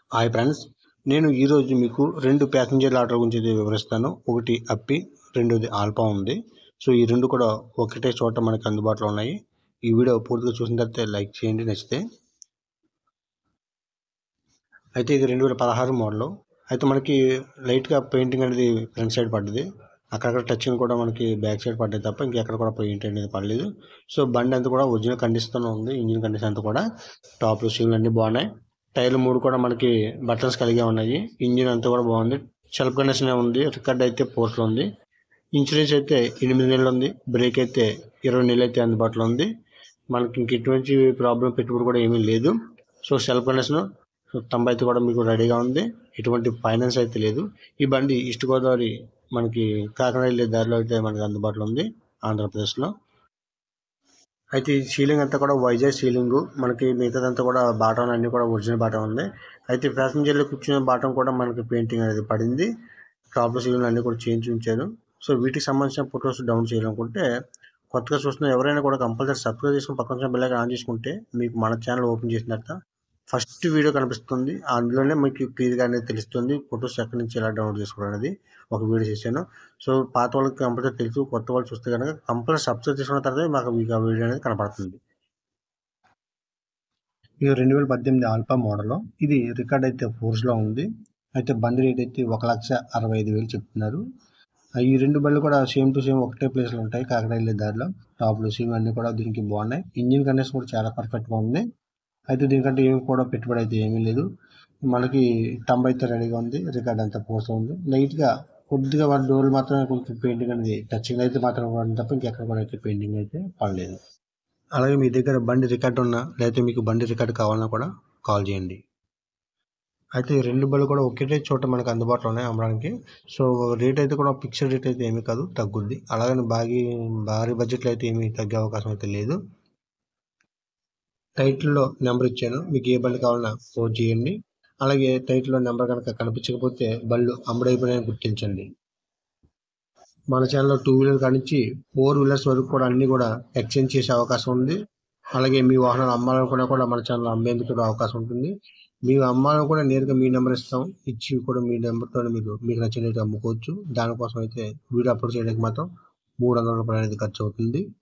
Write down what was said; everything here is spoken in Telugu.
హాయ్ ఫ్రెండ్స్ నేను ఈరోజు మీకు రెండు ప్యాసింజర్ ఆటోల గురించి అయితే వివరిస్తాను ఒకటి అప్పి రెండోది ఆల్పా ఉంది సో ఈ రెండు కూడా ఒకటే చోట మనకి అందుబాటులో ఉన్నాయి ఈ వీడియో పూర్తిగా చూసిన తర్వాత లైక్ చేయండి నచ్చితే అయితే ఇది రెండు వేల పదహారు మోడల్ అయితే మనకి లైట్గా పెయింటింగ్ అనేది ఫ్రంట్ సైడ్ పడ్డది అక్కడక్కడ టచింగ్ కూడా మనకి బ్యాక్ సైడ్ పడ్డది తప్ప ఇంకెక్కడ కూడా పెయింట్ అనేది పడలేదు సో బండి అంతా కూడా ఒరిజినల్ కండిషన్తో ఉంది ఇంజిన్ కండిషన్ అంతా కూడా టాప్లు సీల్ అన్నీ బాగున్నాయి టైర్లు మూడు కూడా మనకి బటన్స్ కలిగే ఉన్నాయి ఇంజిన్ అంతా కూడా బాగుంది సెల్ఫ్ కండిషన్ ఉంది రికార్డ్ అయితే పోస్ట్లో ఉంది ఇన్సూరెన్స్ అయితే ఎనిమిది నెలలు ఉంది బ్రేక్ అయితే ఇరవై నెలలు అయితే అందుబాటులో ఉంది మనకి ఇంక ఎటువంటి ప్రాబ్లం పెట్టుబడి కూడా ఏమీ లేదు సో సెల్ఫ్ కండిషన్ తొంభై అయితే కూడా మీకు రెడీగా ఉంది ఎటువంటి ఫైనాన్స్ అయితే లేదు ఈ బండి ఈస్ట్ గోదావరి మనకి కాకినాడ వెళ్ళే దారిలో అయితే మనకి అందుబాటులో ఉంది ఆంధ్రప్రదేశ్లో అయితే ఈ సీలింగ్ అంతా కూడా వైజాగ్ సీలింగ్ మనకి మిగతాదంతా కూడా బాటం అన్నీ కూడా ఒరిజినల్ బాటం ఉంది అయితే ప్యాసింజర్లు కూర్చునే బాటం కూడా మనకి పెయింటింగ్ అనేది పడింది టాప్ సీలింగ్ అన్నీ కూడా చేంజ్ ఉంచారు సో వీటికి సంబంధించిన ఫొటోస్ డౌన్ చేయాలనుకుంటే కొత్తగా చూస్తున్న ఎవరైనా కూడా కంపల్సరీ సబ్స్క్రైబ్ చేసుకుని పక్కన బెల్ ఆన్ చేసుకుంటే మీకు మన ఛానల్ ఓపెన్ చేసిన తర్వాత ఫస్ట్ వీడియో కనిపిస్తుంది అందులోనే మీకు క్లియర్గా అనేది తెలుస్తుంది ఫొటోస్ ఎక్కడి నుంచి ఎలా డౌన్లోడ్ చేసుకోవడం అనేది ఒక వీడియో చేశాను సో పాత వాళ్ళకి కంపల్సరీ తెలుసు కొత్త వాళ్ళు చూస్తే కనుక కంపల్సరీ సబ్స్క్రైబ్ చేసుకున్న తర్వాత మాకు మీకు ఆ వీడియో అనేది కనపడుతుంది ఇది రెండు వేల పద్దెనిమిది ఆల్ఫా మోడల్ ఇది రికార్డ్ అయితే ఫోర్స్లో ఉంది అయితే బండి రేట్ అయితే ఒక లక్ష అరవై ఐదు వేలు చెప్తున్నారు ఈ రెండు బళ్ళు కూడా సేమ్ టు సేమ్ ఒకటే ప్లేస్లో ఉంటాయి కాకినాడ వెళ్ళే దారిలో టాప్లు సీమ్ అన్నీ కూడా దీనికి బాగున్నాయి ఇంజిన్ కండిషన్ కూడా చాలా పర్ఫెక్ట్గా ఉంది అయితే దీనికంటే ఏమి కూడా పెట్టుబడి అయితే ఏమీ లేదు మనకి టంబ్ అయితే రెడీగా ఉంది రికార్డ్ అంతా పోస్తూ ఉంది లైట్గా కొద్దిగా వాటి డోర్లు మాత్రమే కొంచెం పెయింటింగ్ అనేది టచింగ్ అయితే మాత్రం పడింది తప్ప ఇంకెక్కడ కూడా అయితే పెయింటింగ్ అయితే పడలేదు అలాగే మీ దగ్గర బండి రికార్డ్ ఉన్నా లేకపోతే మీకు బండి రికార్డ్ కావాలన్నా కూడా కాల్ చేయండి అయితే ఈ రెండు బళ్ళు కూడా ఒకటే చోట మనకు అందుబాటులో ఉన్నాయి అమ్మడానికి సో రేట్ అయితే కూడా ఫిక్స్డ్ రేట్ అయితే ఏమీ కాదు తగ్గుద్ది అలాగని బాగా భారీ బడ్జెట్లో అయితే ఏమీ తగ్గే అవకాశం అయితే లేదు టైటిల్లో నెంబర్ ఇచ్చాను మీకు ఏ బండి కావాలన్నా ఫోన్ చేయండి అలాగే టైటిల్లో నెంబర్ కనుక కనిపించకపోతే బళ్ళు అమ్ముడైపోయినాయని గుర్తించండి మన ఛానల్లో టూ వీలర్ కానించి ఫోర్ వీలర్స్ వరకు కూడా అన్నీ కూడా ఎక్స్చేంజ్ చేసే అవకాశం ఉంది అలాగే మీ వాహనాలు అమ్మాలనుకున్నా కూడా మన ఛానల్ అమ్మేందుకు కూడా అవకాశం ఉంటుంది మీరు అమ్మాలని కూడా నేరుగా మీ నెంబర్ ఇస్తాం ఇచ్చి కూడా మీ నెంబర్తో మీరు మీకు నచ్చినట్టు అమ్ముకోవచ్చు దానికోసం అయితే వీడియో అప్లోడ్ చేయడానికి మాత్రం మూడు వందల రూపాయలు అనేది ఖర్చు అవుతుంది